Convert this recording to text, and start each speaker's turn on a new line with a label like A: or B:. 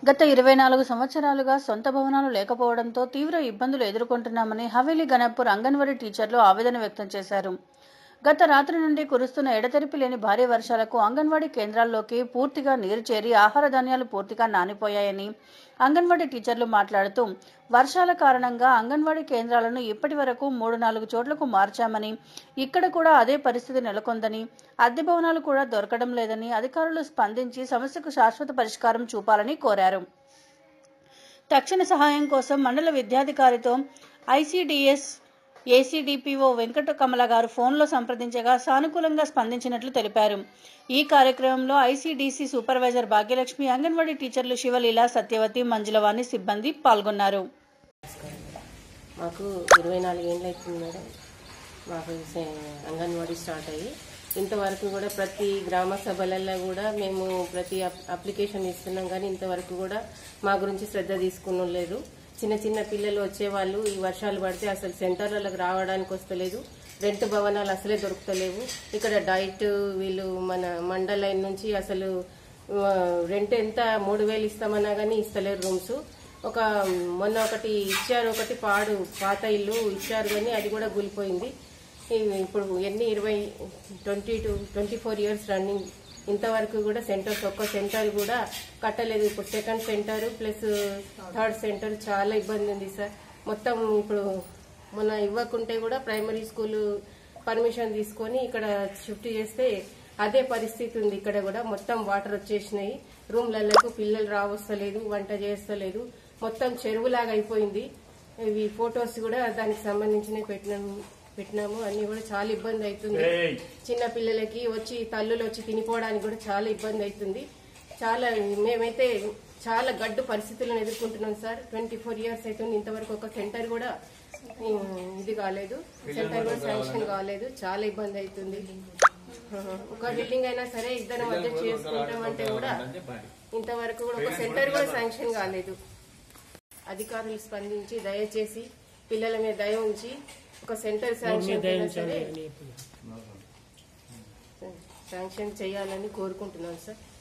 A: గత ఇరవై నాలుగు సంవత్సరాలుగా సొంత భవనాలు లేకపోవడంతో తీవ్ర ఇబ్బందులు ఎదుర్కొంటున్నామని హవేలీ గణపూర్ అంగన్వాడీ టీచర్లు ఆవేదన వ్యక్తం చేశారు గత రాత్రి నుండి కురుస్తున్న ఎడతెరిపి లేని భారీ వర్షాలకు అంగన్వాడీ కేంద్రాల్లోకి పూర్తిగా నీరు చేరి ఆహార ధాన్యాలు పూర్తిగా నానిపోయాయని అంగన్వాడీ టీచర్లు మాట్లాడుతూ వర్షాల కారణంగా అంగన్వాడీ కేంద్రాలను ఇప్పటి వరకు మూడు నాలుగు చోట్లకు మార్చామని ఇక్కడ కూడా అదే పరిస్థితి నెలకొందని అద్దె భవనాలు కూడా దొరకడం లేదని అధికారులు స్పందించి సమస్యకు శాశ్వత పరిష్కారం చూపాలని కోరారు తక్షణ సహాయం కోసం మండల విద్యాధికారితో ఐసీడీఎస్ ఏసీడీపీఓ వెంకట కమల గారు ఫోన్లో సంప్రదించగా సానుకూలంగా స్పందించినట్లు తెలిపారు ఈ కార్యక్రమంలో ఐసీడీసీ సూపర్వైజర్ భాగ్యలక్ష్మి అంగన్వాడీ టీచర్లు శివలీల సత్యవతి మంజులవాణి సిబ్బంది పాల్గొన్నారు
B: మాకు ఇరవై నాలుగు ఏళ్ళు అవుతుంది మేడం మాకు సే- అంగన్వాడీ స్టార్ట్ అయ్యి ఇంతవరకు కూడా ప్రతి గ్రామ సభలలో కూడా మేము ప్రతి అప్- అప్లికేషన్ ఇస్తున్నాం కానీ ఇంతవరకు కూడా మా గురించి శ్రద్ధ తీసుకున్న లేదు చిన్న చిన్న పిల్లలు వచ్చేవాళ్ళు ఈ వర్షాలు పడితే అసలు సెంటర్లకు రావడానికి వస్తలేదు రెంట్ భవనాలు అసలే దొరుకుతలేవు ఇక్కడ డైట్ వీళ్ళు మన మండలైన్ నుంచి అసలు ఆ, రెంట్ ఎంత మూడు వేలు ఇస్తామన్నా కానీ ఇస్తలేరు రూమ్స్ ఒక మొన్న ఒకటి ఇచ్చారు ఒకటి పాడు పాత ఇల్లు ఇచ్చారు కానీ అది కూడా కూలిపోయింది ఇవి ఇప్పుడు ఎన్ని ఇరవై twenty two twenty four years running ఇంతవరకు కూడా సెంటర్స్ ఒక్క సెంటర్ కూడా కట్టలేదు ఇప్పుడు second centre plus third centre చాలా ఇబ్బంది ఉంది సార్ మొత్తం ఇప్పుడు మొన్న ఇవ్వకుంటే కూడా ప్రైమరీ స్కూల్ పర్మిషన్ తీసుకొని ఇక్కడ షిఫ్ట్ చేస్తే అదే పరిస్థితి ఉంది ఇక్కడ కూడా మొత్తం వాటర్ వచ్చేసినాయి రూమ్లకు పిల్లలు రావస్తలేదు వంట చేస్తలేదు మొత్తం చెరువులాగా అయిపోయింది ఇవి ఫొటోస్ కూడా దానికి సంబంధించినవి పెట్టినాము పెట్టినాము అన్ని కూడా చాలా ఇబ్బంది అవుతుంది చిన్న పిల్లలకి వచ్చి తల్లులు వచ్చి తినిపోవడానికి కూడా చాలా ఇబ్బంది అవుతుంది చాలా మేమైతే చాలా గడ్డు పరిస్థితులను ఎదుర్కొంటున్నాం సార్ ట్వంటీ ఫోర్ ఇయర్స్ అవుతుంది ఇంతవరకు ఒక సెంటర్ కూడా ఉమ్, ఇది కాలేదు సెంటర్ కూడా శాంక్షన్ కాలేదు చాలా ఇబ్బంది అవుతుంది ఆహా. ఒక బిల్డింగ్ అయినా సరే ఇద్దరు మధ్య చేసుకుంటామంటే కూడా ఇంతవరకు కూడా ఒక సెంటర్ కూడా శాంక్షన్ కాలేదు అధికారులు స్పందించి దయచేసి పిల్లల మీద దయ ఉంచి ఒక సెంటర్ శాంక్షన్ అయినా సరే శాంక్షన్ చేయాలని కోరుకుంటున్నాను సార్